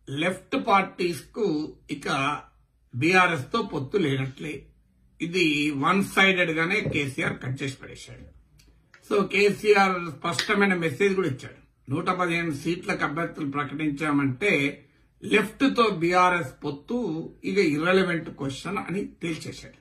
left parties కు ఇక BRS తో పొత్తు లేనట్లే ఇది వన్ సైడెడ్ గానే కేసీఆర్ కట్ చేసి పడేశాడు సో కేసీఆర్ స్పష్టమైన మెసేజ్ కూడా ఇచ్చాడు నూట పదిహేను సీట్లకు అభ్యర్థులు ప్రకటించామంటే లెఫ్ట్ తో బీఆర్ఎస్ పొత్తు ఇక ఇర్రెలవెంట్ క్వశ్చన్ అని తేల్చేశాడు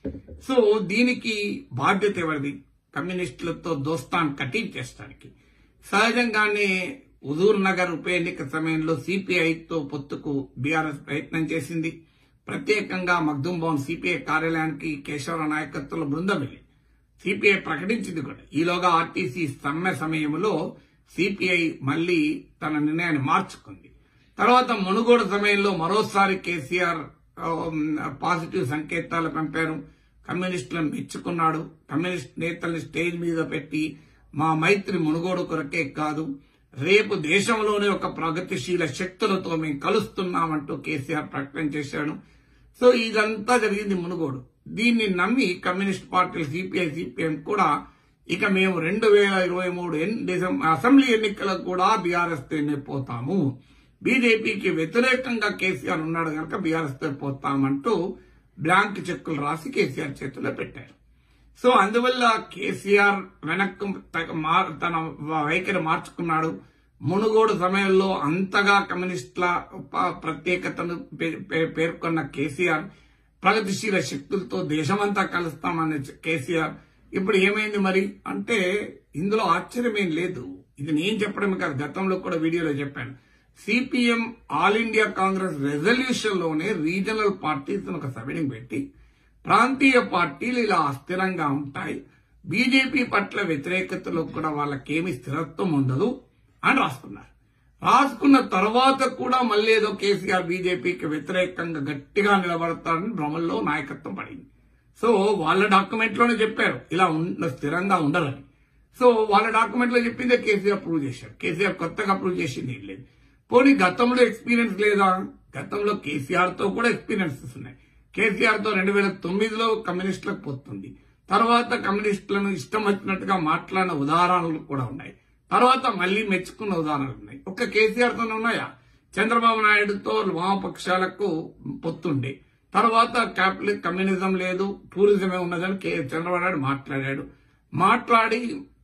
సో దీనికి బాధ్యత ఎవరిది కమ్యూనిస్టులతో దోస్తాన్ కటింగ్ చేస్తానికి సహజంగానే హుజూర్ నగర్ ఉప ఎన్నిక సమయంలో సిపిఐతో పొత్తుకు బీఆర్ఎస్ ప్రయత్నం చేసింది ప్రత్యేకంగా మగ్దుం భవన్ సిపిఐ కార్యాలయానికి కేశవరావు నాయకత్వంలో బృందం వెళ్ళి సిపిఐ ప్రకటించింది కూడా ఈలోగా ఆర్టీసీ సమ్మె సమయంలో సిపిఐ మళ్లీ తన నిర్ణయాన్ని మార్చుకుంది తర్వాత మునుగోడు సమయంలో మరోసారి కేసీఆర్ ఆ, పాజిటివ్ సంకేతాలు పంపారు కమ్యూనిస్టులను మెచ్చుకున్నాడు కమ్యూనిస్ట్ నేతల్ని స్టేజ్ మీద పెట్టి మా మైత్రి మునుగోడు కొరకే కాదు రేపు దేశంలోనే ఒక ప్రగతిశీల శక్తులతో మేము కలుస్తున్నామంటూ కేసీఆర్ ప్రకటన చేశాడు సో ఇదంతా జరిగింది మునుగోడు దీన్ని నమ్మి కమ్యూనిస్ట్ పార్టీలు సిపిఐ సిపిఎం కూడా ఇక మేము రెండు వేల ఇరవై మూడు ఎన్- డిసెం- అసెంబ్లీ ఎన్నికలకు కూడా బీఆర్ఎస్ తోనే పోతాము బీజేపీకి వ్యతిరేకంగా కేసీఆర్ ఉన్నాడు కనుక బీఆర్ఎస్ తో పోతామంటూ బ్లాంక్ చెక్కులు రాసి కేసీఆర్ చేతిలో పెట్టారు సో అందువల్ల కేసీఆర్ వెనక్కు త- మా- తన వైఖరి మార్చుకున్నాడు మునుగోడు సమయంలో అంతగా కమ్యూనిస్టుల ప- ప్రత్యేకతను పే- పే- పేర్కొన్న కేసీఆర్ ప్రగతిశీల శక్తులతో దేశమంతా కలుస్తామన్న కేసీఆర్ ఇప్పుడు ఏమైంది మరి అంటే ఇందులో ఆశ్చర్యమేం లేదు ఇది నేను చెప్పడమే కాదు గతంలో కూడా వీడియోలో చెప్పాను CPM all India Congress resolution లోనే రీజనల్ పార్టీస్ ఒక సభ్యుడిని పెట్టి ప్రాంతీయ పార్టీలు ఇలా అస్థిరంగా ఉంటాయి బీజేపీ పట్ల వ్యతిరేకతలో కూడా వాళ్ళకేమీ స్థిరత్వం ఉండదు అని రాసుకున్నారు రాసుకున్న తర్వాత కూడా మళ్ళీ ఏదో కేసీఆర్ బీజేపీకి వ్యతిరేకంగా గట్టిగా నిలబడతాడని భ్రమల్లో నాయకత్వం పడింది సో వాళ్ళ డాక్యుమెంట్ లోనే చెప్పారు ఇలా ఉండ స్థిరంగా ఉండదని సో వాళ్ళ డాక్యుమెంట్ లో చెప్పిందే కేసీఆర్ ప్రూవ్ చేశారు కేసీఆర్ కొత్తగా ప్రూవ్ చేసింది ఏం లేదు పోనీ గతంలో ఎక్స్పీరియన్స్ లేదా గతంలో కేసీఆర్ తో కూడా ఎక్స్పీరియన్సెస్ ఉన్నాయి కేసీఆర్ తో రెండు వేల తొమ్మిదిలో కమ్యూనిస్టులకు పోతుంది తర్వాత కమ్యూనిస్టులను ఇష్టం వచ్చినట్టుగా మాట్లాడిన ఉదాహరణలు కూడా ఉన్నాయి తర్వాత మళ్ళీ మెచ్చుకున్న ఉదాహరణలు ఉన్నాయి ఒక్క కేసీఆర్ తోనే ఉన్నాయా చంద్రబాబు నాయుడుతో వామపక్షాలకు పొత్తుండే తర్వాత క్యాపిటల్ కమ్యూనిజం లేదు టూరిజమే ఉన్నదని కే చంద్రబాబు నాయుడు మాట్లాడాడు మాట్లాడి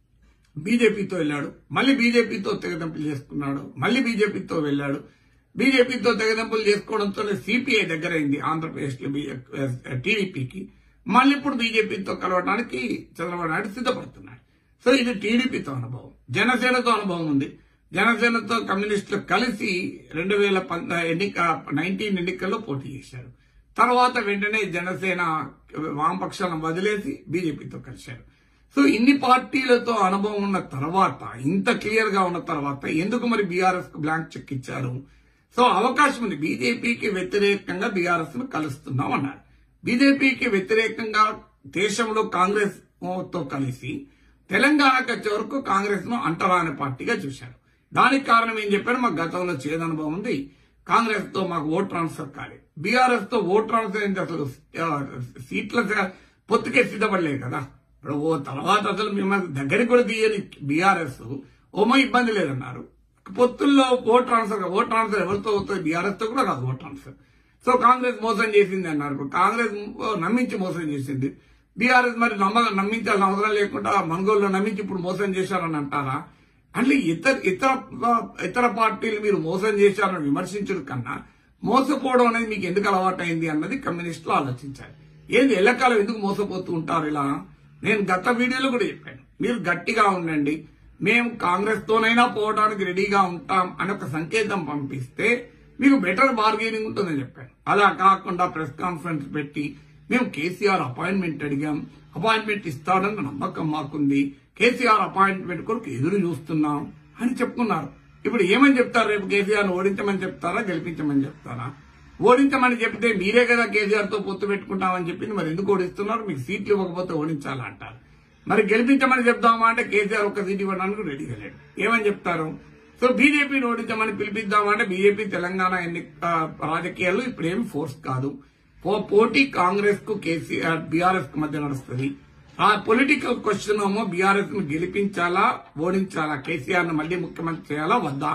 బీజేపీతో వెళ్ళాడు మళ్ళీ బీజేపీతో తెగదెంపులు చేసుకున్నాడు మళ్ళీ బీజేపీతో వెళ్ళాడు బీజేపీతో తెగదెంపులు చేసుకోవడంతో సిపిఐ దగ్గరైంది ఆంధ్రప్రదేశ్ లో టీడీపీకి మళ్ళీ ఇప్పుడు బీజేపీతో కలవడానికి చంద్రబాబు నాయుడు సిద్ధపడుతున్నాడు సో ఇది టీడీపీతో అనుభవం జనసేనతో అనుభవం ఉంది జనసేనతో కమ్యూనిస్టులు కలిసి రెండు వేల ఎన్నిక నైన్టీన్ ఎన్నికల్లో పోటీ చేశారు తర్వాత వెంటనే జనసేన వామపక్షాలను వదిలేసి బీజేపీతో కలిశారు సో ఇన్ని పార్టీలతో అనుభవం ఉన్న తర్వాత ఇంత క్లియర్ గా ఉన్న తర్వాత ఎందుకు మరి బీఆర్ఎస్ కు బ్లాంక్ చెక్ ఇచ్చారు సో అవకాశం ఉంది బీజేపీకి వ్యతిరేకంగా బీఆర్ఎస్ ను కలుస్తున్నాం అన్నారు బీజేపీకి వ్యతిరేకంగా దేశంలో కాంగ్రెస్ తో కలిసి తెలంగాణకు వచ్చే వరకు కాంగ్రెస్ ను అంటరాని పార్టీగా చూశారు దానికి కారణం ఏం చెప్పారు మాకు గతంలో చేదనుభవం ఉంది కాంగ్రెస్ తో మాకు ఓట్ ట్రాన్స్ఫర్ కాలేదు బీఆర్ఎస్ తో ఓట్ ట్రాన్స్ఫర్ అయింది అసలు ఆ, సీట్ల పొత్తుకే సిద్ధపడలేదు కదా ఇప్పుడు ఓ తర్వాత అసలు మిమ్మల్ని దగ్గరికి కూడా తీయని బీఆర్ఎస్ ఓమో ఇబ్బంది లేదన్నారు పొత్తుల్లో ఓట్ ట్రాన్స్ఫర్ ఓట్ ట్రాన్స్ఫర్ ఎవరితో అవుతుంది బీఆర్ఎస్ తో కూడా కాదు ఓట్ ట్రాన్స్ఫర్ సో కాంగ్రెస్ మోసం చేసింది అన్నారు ఇప్పుడు కాంగ్రెస్ నమ్మించి మోసం చేసింది బీఆర్ఎస్ మరి నమ్మ నమ్మించాల్సిన అవసరం లేకుండా మనుగోలులో నమ్మించి ఇప్పుడు మోసం చేశారని అంటారా అంటే ఇతర ఇతర ఇతర పార్టీలు మీరు మోసం చేశారని విమర్శించడం కన్నా మోసపోవడం అనేది మీకు ఎందుకు అలవాటైంది అన్నది కమ్యూనిస్టులు ఆలోచించాలి ఏంది ఎల్లకాలం ఎందుకు మోసపోతూ ఉంటారు ఇలా నేను గత వీడియోలో కూడా చెప్పాను మీరు గట్టిగా ఉండండి మేము కాంగ్రెస్ తోనైనా పోవడానికి రెడీగా ఉంటాం అని ఒక సంకేతం పంపిస్తే మీకు బెటర్ బార్గెనింగ్ ఉంటుందని చెప్పాను అలా కాకుండా ప్రెస్ కాన్ఫరెన్స్ పెట్టి మేము కేసీఆర్ అపాయింట్మెంట్ అడిగాం అపాయింట్మెంట్ ఇస్తాడన్న నమ్మకం మాకుంది కేసీఆర్ అపాయింట్మెంట్ కొరకు ఎదురు చూస్తున్నాం అని చెప్పుకున్నారు ఇప్పుడు ఏమని చెప్తారు రేపు కేసీఆర్ ఓడించమని చెప్తారా గెలిపించమని చెప్తారా ఓడించమని చెప్తే మీరే కదా కేసీఆర్ తో పొత్తు పెట్టుకుంటామని చెప్పింది మరి ఎందుకు ఓడిస్తున్నారు మీకు సీట్లు ఇవ్వకపోతే ఓడించాలా అంటారు మరి గెలిపించమని చెప్దామా అంటే కేసీఆర్ ఒక సీట్ ఇవ్వడానికి రెడీగా లేడు ఏమని చెప్తారు సో బీజేపీని ఓడించమని పిలిపిద్దామా అంటే బీజేపీ తెలంగాణ ఎన్ని ఆ, రాజకీయాల్లో ఇప్పుడు ఏమి ఫోర్స్ కాదు పో- పోటీ కాంగ్రెస్ కు కేసీఆర్ బీఆర్ఎస్ కు మధ్య నడుస్తుంది ఆ పొలిటికల్ క్వశ్చన్ ఏమో బీఆర్ఎస్ ను గెలిపించాలా ఓడించాలా కేసీఆర్ ను మళ్లీ ముఖ్యమంత్రి చేయాలా వద్దా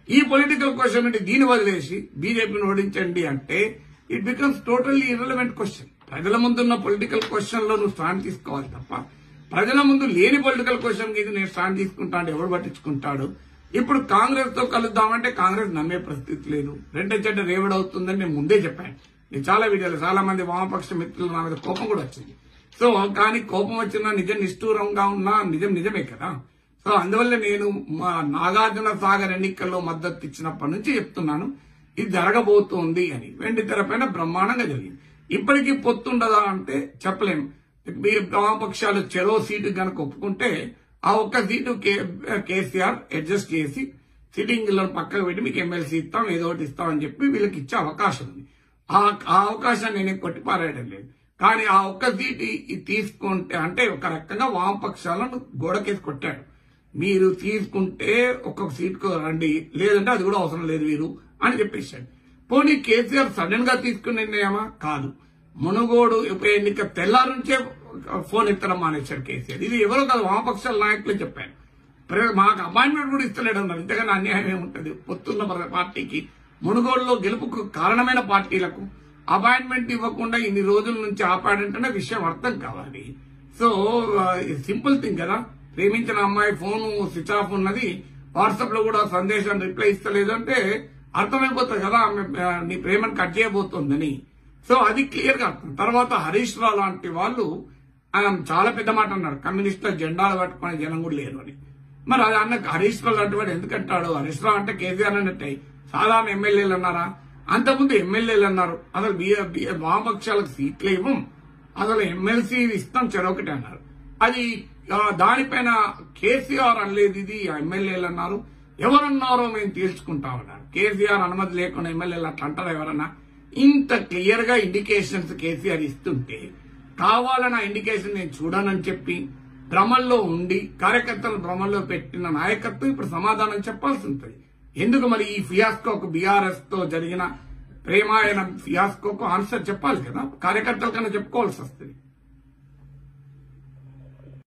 ఈ పొలిటికల్ క్వశ్చన్ అంటే దీన్ని వదిలేసి బీజేపీని ఓడించండి అంటే it becomes totally irrelevant question ప్రజల ముందున్న పొలిటికల్ క్వశ్చన్ లో నువ్వు స్టాండ్ తీసుకోవాలి తప్ప ప్రజల ముందు లేని పొలిటికల్ క్వశ్చన్ కి నేను స్టాండ్ తీసుకుంటాను ఎవడు పట్టించుకుంటాడు ఇప్పుడు కాంగ్రెస్ తో కలుద్దామంటే కాంగ్రెస్ నమ్మే పరిస్థితి లేదు రెండో చెడ్డ రేవడ్ అవుతుందని నేను ముందే చెప్పాను నేను చాలా వీడియోలు చాలా మంది వామపక్ష మిత్రులు నా మీద కోపం కూడా వచ్చింది సో కానీ కోపం వచ్చినా నిజం నిష్ఠూరంగా ఉన్నా నిజం నిజమే కదా సో అందువల్ల నేను మా నాగార్జున సాగర్ ఎన్నికల్లో మద్దతు ఇచ్చినప్పటి నుంచి చెప్తున్నాను ఇది జరగబోతోంది అని వెండి తెరపైన బ్రహ్మాండంగా జరిగింది ఇప్పటికీ పొత్తుండదా అంటే చెప్పలేం మీ వామపక్షాలు చెరో సీటు గనక ఒప్పుకుంటే ఆ ఒక్క సీటు కే- కేసీఆర్ అడ్జస్ట్ చేసి సిట్టింగ్ లో పక్కకు పెట్టి మీకు ఎమ్మెల్సీ ఇస్తాం ఏదో ఒకటి ఇస్తాం అని చెప్పి వీళ్ళకి ఇచ్చే అవకాశం ఉంది ఆ ఆ అవకాశాన్ని నేను కొట్టిపారేయడం లేదు కానీ ఆ ఒక్క సీటు ఇ- తీసుకుంటే అంటే ఒక రకంగా వామపక్షాలను గోడకేసి కొట్టాడు మీరు తీసుకుంటే ఒక్కొక్క సీట్కు రండి లేదంటే అది కూడా అవసరం లేదు వీరు అని చెప్పేశాడు పోనీ కేసీఆర్ సడన్ గా తీసుకున్న నిర్ణయమా కాదు మునుగోడు ఉప ఎన్నిక తెల్లారి నుంచే ఫోన్ ఎత్తడం మానేశాడు కేసీఆర్ ఇది ఎవరో కాదు వామపక్షాల నాయకులు చెప్పారు ప్ర- మాకు అపాయింట్మెంట్ కూడా ఇస్తలేడు అన్నారు ఇంతకన్నా అన్యాయం ఏముంటది పొత్తున్న ప్ర- పార్టీకి మునుగోడులో గెలుపుకు కారణమైన పార్టీలకు అపాయింట్మెంట్ ఇవ్వకుండా ఇన్ని రోజుల నుంచి ఆపాడంటేనే విషయం అర్థం కావాలి సో సింపుల్ థింగ్ కదా ప్రేమించిన అమ్మాయి ఫోన్ స్విచ్ ఆఫ్ ఉన్నది వాట్సాప్ లో కూడా సందేశం రిప్లై ఇస్తలేదు అంటే అర్థమైపోతుంది కదా ఆమె ఆ, నీ ప్రేమను కట్ చేయబోతోందని సో అది క్లియర్ గా అర్థం తర్వాత హరీష్ రావు లాంటి వాళ్ళు ఆయన చాలా పెద్ద మాట అన్నారు కమ్యూనిస్టుల జెండాలు పట్టుకునే జనం కూడా లేరు అని మరి అది అన్న హరీష్ రావు లాంటి వాడు ఎందుకంటాడు హరీష్ రావు అంటే కేసీఆర్ అన్నట్టే సాధారణ ఎమ్మెల్యేలు అన్నారా అంతకుముందు ఎమ్మెల్యేలు అన్నారు అసలు బి- బి- వామపక్షాలకు సీట్లు ఇవ్వం అసలు ఎమ్మెల్సీ ఇస్తాం చెరొకటి అన్నారు అది ఆ, దానిపైన కేసీఆర్ అనలేదు ఇది ఎమ్మెల్యేలు అన్నారు ఎవరన్నారో మేము తీర్చుకుంటామన్నారు కేసీఆర్ అనుమతి లేకుండా ఎమ్మెల్యేలు అట్లా అంటారా ఎవరన్నా ఇంత క్లియర్ గా ఇండికేషన్స్ కేసీఆర్ ఇస్తుంటే కావాలని ఆ ఇండికేషన్ నేను చూడనని చెప్పి భ్రమల్లో ఉండి కార్యకర్తలు భ్రమల్లో పెట్టిన నాయకత్వం ఇప్పుడు సమాధానం చెప్పాల్సి ఉంటుంది ఎందుకు మరి ఈ ఫియాస్కోకు బీఆర్ఎస్ తో జరిగిన ప్రేమాయణ ఫియాస్కోకు ఆన్సర్ చెప్పాలి కదా కార్యకర్తల కన్నా చెప్పుకోవాల్సి వస్తుంది